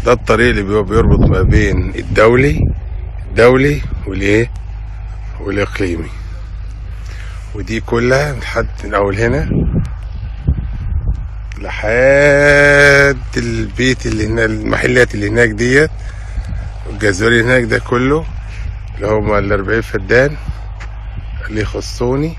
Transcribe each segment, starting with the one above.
ده الطريق اللي بي- بيربط ما بين الدولي الدولي والايه والاقليمي ودي كلها لحد من اول هنا لحد البيت اللي هنا المحلات اللي هناك ديت والجزوري اللي هناك ده كله اللي هما الأربعين فدان اللي يخصوني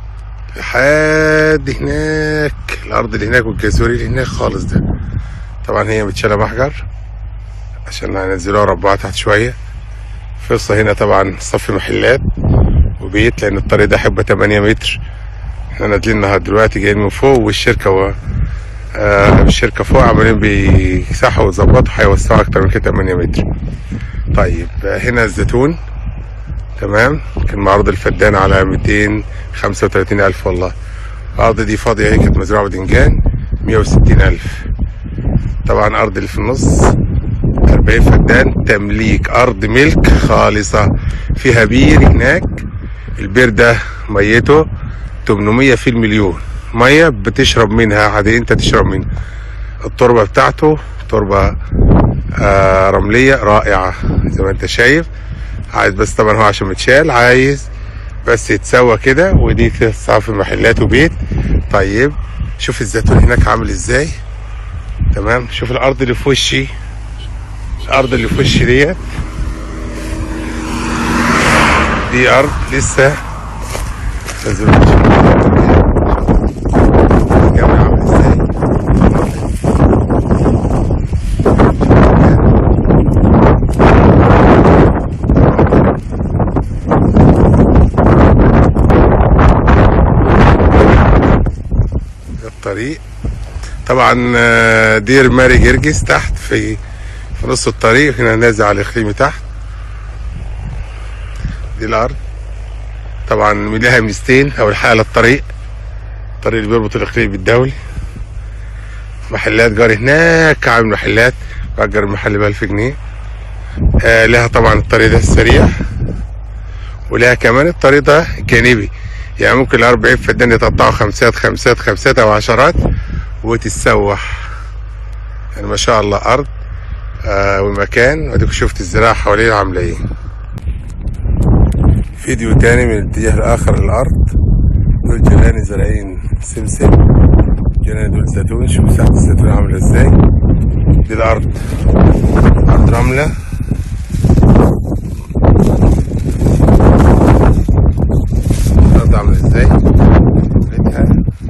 لحد هناك الأرض اللي هناك والجزوري اللي هناك خالص ده طبعا هي متشالة محجر عشان هنزلوها ربعها تحت شوية فصة هنا طبعا صف محلات وبيت لأن الطريق ده حبة 8 متر احنا نازلين النهارده دلوقتي جايين من فوق والشركة و... آه الشركة فوق عمالين بيسحوا ويظبطوا هيوسعوا أكتر من كده 8 متر طيب آه، هنا الزيتون تمام كان معروض الفدان على 235 ألف والله الأرض دي فاضية هي كانت مزرعة بدنجان 160 ألف طبعا أرض اللي في النص 40 فدان تمليك أرض ملك خالصة فيها بير هناك البير ده ميته 800 في المليون مية بتشرب منها عادي انت تشرب منها التربة بتاعته تربة آه رملية رائعة زي ما انت شايف عايز بس طبعا هو عشان متشال عايز بس يتسوى كده ودي تسعة في محلات وبيت طيب شوف الزيتون هناك عامل ازاي تمام شوف الارض اللي في وشي الارض اللي في وشي ديت دي ارض لسه نزلوا الجو عامل ازاي ده الطريق طبعا آه، دير ماري جرجس تحت في في نص الطريق هنا نازل على الاقليمي تحت دي الارض طبعا لها ميزتين اول حاجه الطريق الطريق اللي بيربط الاقليم بالدولي محلات جاري هناك عامل محلات بأجر المحل ب 1000 جنيه آه لها طبعا الطريق ده السريع ولها كمان الطريق ده جانبي يعني ممكن ال 40 فدان يتقطعوا خمسات خمسات خمسات او عشرات وتتسوح يعني ما شاء الله ارض آه ومكان واديك شفت الزراعه حواليه عامله ايه فيديو تاني من الاتجاه الاخر للارض دول جيراني زارعين سمسم جيراني دول زيتون شوف مساحه الزيتون عامله ازاي دي الارض ارض رمله الارض عامله ازاي لقيتها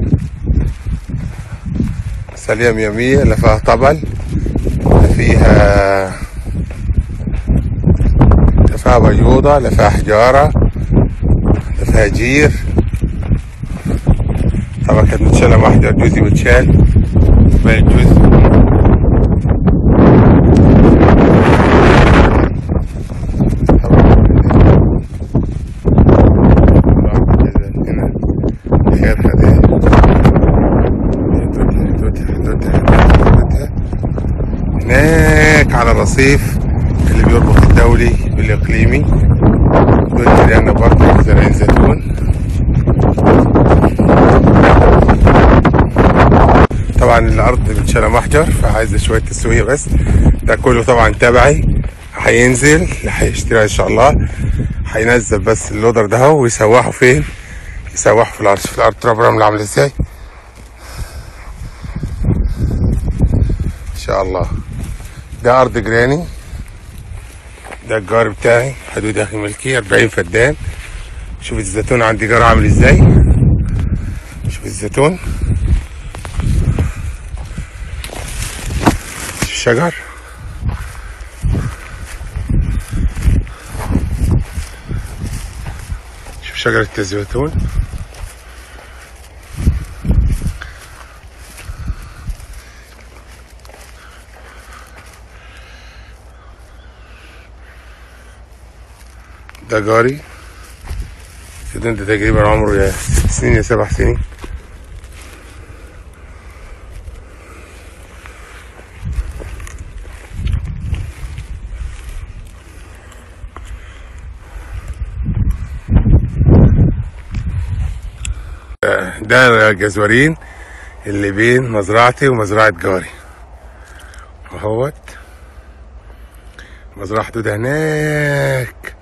سليمة مية مية لا فيها طبل لا فيها لا فيها بيوضة لا فيها حجارة لا فيها جير طبعا كانت متشالة واحدة جزء متشال باقي الجزء هناك على الرصيف اللي بيربط الدولي بالاقليمي دول جيراننا برضه زارعين زيتون طبعا الارض متشالة محجر فعايزة شوية تسوية بس ده كله طبعا تبعي هينزل اللي هيشتريها ان شاء الله هينزل بس اللودر ده اهو ويسوحوا فين يسوحوا في الارض في الارض تراب رمل عامل ازاي ان شاء الله ده ارض جراني ده الجار بتاعي حدود اخي ملكي 40 فدان شوف الزيتون عندي جار عامل ازاي شوف الزيتون شوف الشجر شوف شجرة الزيتون ده جاري الزيتون ده تقريبا عمره يا ست سنين يا سبع سنين ده جزورين اللي بين مزرعتي ومزرعة جاري اهوت مزرعة دودة هناك